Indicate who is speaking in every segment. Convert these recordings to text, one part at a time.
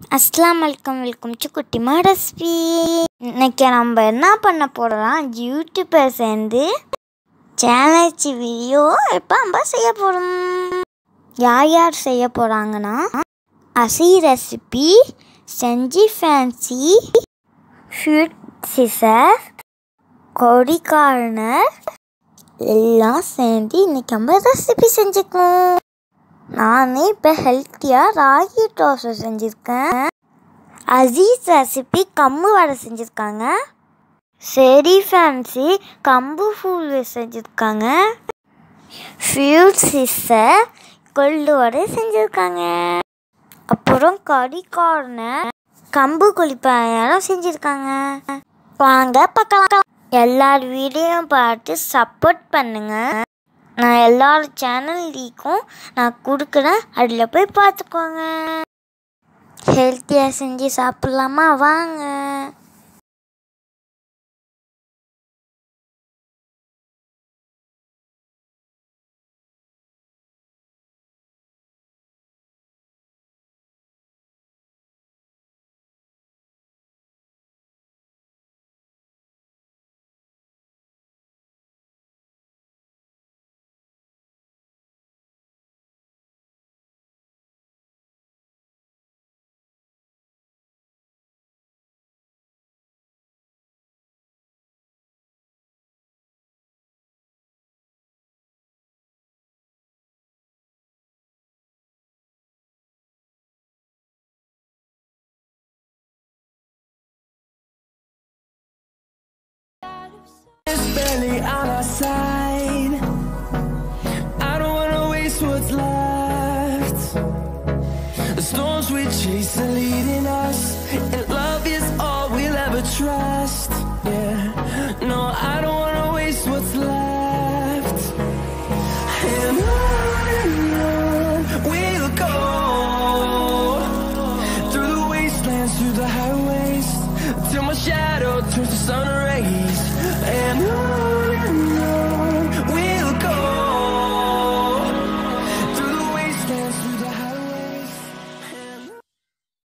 Speaker 1: அஸ்லாம் வலைக்கம் welcome to குட்டிமா ரெசிபி இன்னைக்கு நம்ம என்ன பண்ண போகிறோம் யூடியூப்பர் சேர்ந்து சேனல்ஸ் வீடியோ இப்போ நம்ம செய்ய போகிறோம் யார் யார் செய்ய போகிறாங்கன்னா அசி ரெசிபி செஞ்சி ஃபேன்சி ஃபியூட் சிசர் கொடி கார்னர் எல்லாம் சேர்ந்து இன்னைக்கு நம்ம ரெசிபி செஞ்சுக்கோம் நானே இப்போ ஹெல்த்தியாக ராகி தோசை செஞ்சுருக்கேன் அசீஸ் ரெசிபி கம்பு வடை செஞ்சுருக்காங்க செரி ஃபேன்சி கம்பு ஃபூல் செஞ்சுருக்காங்க ஃபியூட் சிஸ்டர் கொள்ளு வடை செஞ்சுருக்காங்க அப்புறம் கறி கார்னர் கம்பு குளிப்பாயாரம் செஞ்சுருக்காங்க வாங்க பார்க்கலாம் எல்லார் வீடியோவும் பார்த்து சப்போர்ட் பண்ணுங்கள் நான் எல்லார் சேனல் லீக்கும் நான் கொடுக்குறேன் அதில் போய் பார்த்துக்கோங்க ஹெல்த்தியாக செஞ்சு சாப்பிட்லாமா வாங்க
Speaker 2: It's barely on our side. I don't wanna waste what's left. The storms we chase are leading us, and love is all we'll ever trust. Yeah, no, I don't wanna waste what's left. And on and on we'll go through the wastelands, through the highways, till my shadow turns to sun rays. And on and on we'll go through the wastelands, through the highways.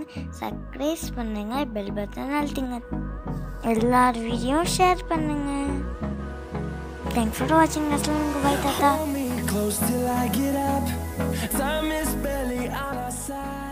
Speaker 1: பண்ணுங்கள் subscribe பண்ணுங்கள் bell button அழுத்திங்க எல்லார் video share பண்ணுங்கள் thanks for வாட்சிங் அஸ்லாம் பாய் தாத்தா
Speaker 2: Hold me close till I get up. Time is barely on our side.